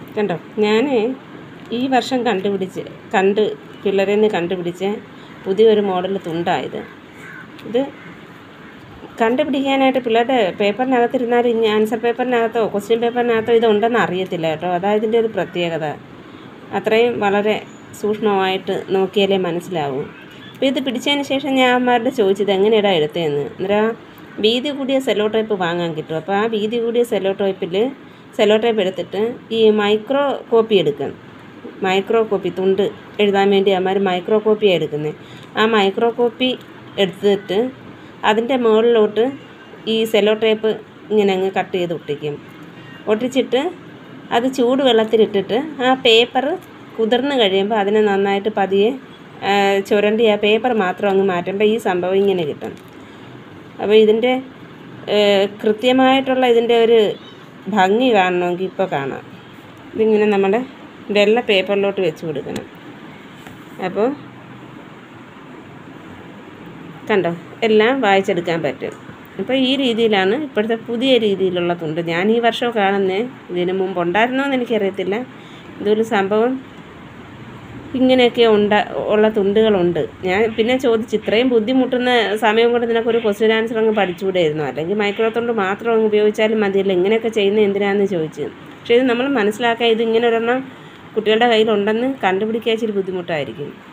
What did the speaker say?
കണ്ടോ ഞാൻ ഈ വർഷം കണ്ടുപിടിച്ച് കണ്ട് പിള്ളേരിൽ നിന്ന് കണ്ടുപിടിച്ച പുതിയൊരു മോഡൽ തുണ്ടായത് ഇത് കണ്ടുപിടിക്കാനായിട്ട് പിള്ളേരുടെ പേപ്പറിനകത്തിരുന്നാലും ഇനി ആൻസർ പേപ്പറിനകത്തോ ക്വസ്റ്റ്യൻ പേപ്പറിനകത്തോ ഇതുണ്ടെന്ന് അറിയത്തില്ല കേട്ടോ അതാ ഇതിൻ്റെ ഒരു പ്രത്യേകത അത്രയും വളരെ സൂക്ഷ്മമായിട്ട് നോക്കിയാലേ മനസ്സിലാവൂ അപ്പോൾ ഇത് പിടിച്ചതിന് ശേഷം ഞാൻ അമ്മമാരുടെ ചോദിച്ചത് എങ്ങനെയാടാ എടുത്തതെന്ന് അന്നേരം വീതി കൂടിയ സെല്ലോ ടൈപ്പ് വാങ്ങാൻ കിട്ടും അപ്പോൾ ആ വീതി കൂടിയ സെല്ലോ ടൈപ്പിൽ സെല്ലോ ടൈപ്പ് എടുത്തിട്ട് ഈ മൈക്രോ കോപ്പി എടുക്കും മൈക്രോ കോപ്പി തുണ്ട് എഴുതാൻ വേണ്ടി അമ്മമാർ മൈക്രോ കോപ്പിയാണ് എടുക്കുന്നത് ആ മൈക്രോ കോപ്പി എടുത്തിട്ട് അതിൻ്റെ മുകളിലോട്ട് ഈ സെല്ലോ ടേപ്പ് ഇങ്ങനെ അങ്ങ് കട്ട് ചെയ്ത് ഒട്ടിക്കും ഒട്ടിച്ചിട്ട് അത് ചൂട് വെള്ളത്തിലിട്ടിട്ട് ആ പേപ്പർ കുതിർന്ന് കഴിയുമ്പോൾ അതിനെ നന്നായിട്ട് പതിയെ ആ, ചുരണ്ടി ആ പേപ്പർ മാത്രം അങ്ങ് മാറ്റുമ്പോൾ ഈ സംഭവം ഇങ്ങനെ കിട്ടും അപ്പോൾ ഇതിൻ്റെ ഏഹ്, കൃത്യമായിട്ടുള്ള ഇതിൻ്റെ ഒരു ഭംഗി കാണണമെങ്കിൽ ഇപ്പോൾ കാണാം ഇതിങ്ങനെ നമ്മുടെ വെള്ള പേപ്പറിലോട്ട് വെച്ച് കൊടുക്കണം അപ്പോൾ കണ്ടോ എല്ലാം വായിച്ചെടുക്കാൻ പറ്റും അപ്പോൾ ഈ രീതിയിലാണ് ഇപ്പോഴത്തെ പുതിയ രീതിയിലുള്ള തുണ്ട് ഞാൻ ഈ വർഷം കാണുന്നേ ഇതിന് മുമ്പ് ഉണ്ടായിരുന്നോ എന്ന് എനിക്കറിയത്തില്ല ഇതൊരു സംഭവം ഇങ്ങനെയൊക്കെ ഉണ്ട ഉള്ള തുണ്ടുകളുണ്ട് ഞാൻ പിന്നെ ചോദിച്ചു ഇത്രയും ബുദ്ധിമുട്ടുന്ന സമയം കൊണ്ട് നിനക്കൊരു ക്വസ്റ്റ്യൻ ആൻസർ അങ്ങ് പഠിച്ചുകൂടായിരുന്നു അല്ലെങ്കിൽ മൈക്രോ തുണ്ട് മാത്രം അങ്ങ് ഉപയോഗിച്ചാലും മതിയല്ലോ ഇങ്ങനെയൊക്കെ ചെയ്യുന്നത് എന്തിനാണെന്ന് ചോദിച്ചു പക്ഷേ ഇത് നമ്മൾ മനസ്സിലാക്കാൻ ഇത് ഇങ്ങനെ ഒരെണ്ണം കുട്ടികളുടെ കയ്യിലുണ്ടെന്ന് കണ്ടുപിടിക്കാൻ ഇച്ചിരി ബുദ്ധിമുട്ടായിരിക്കും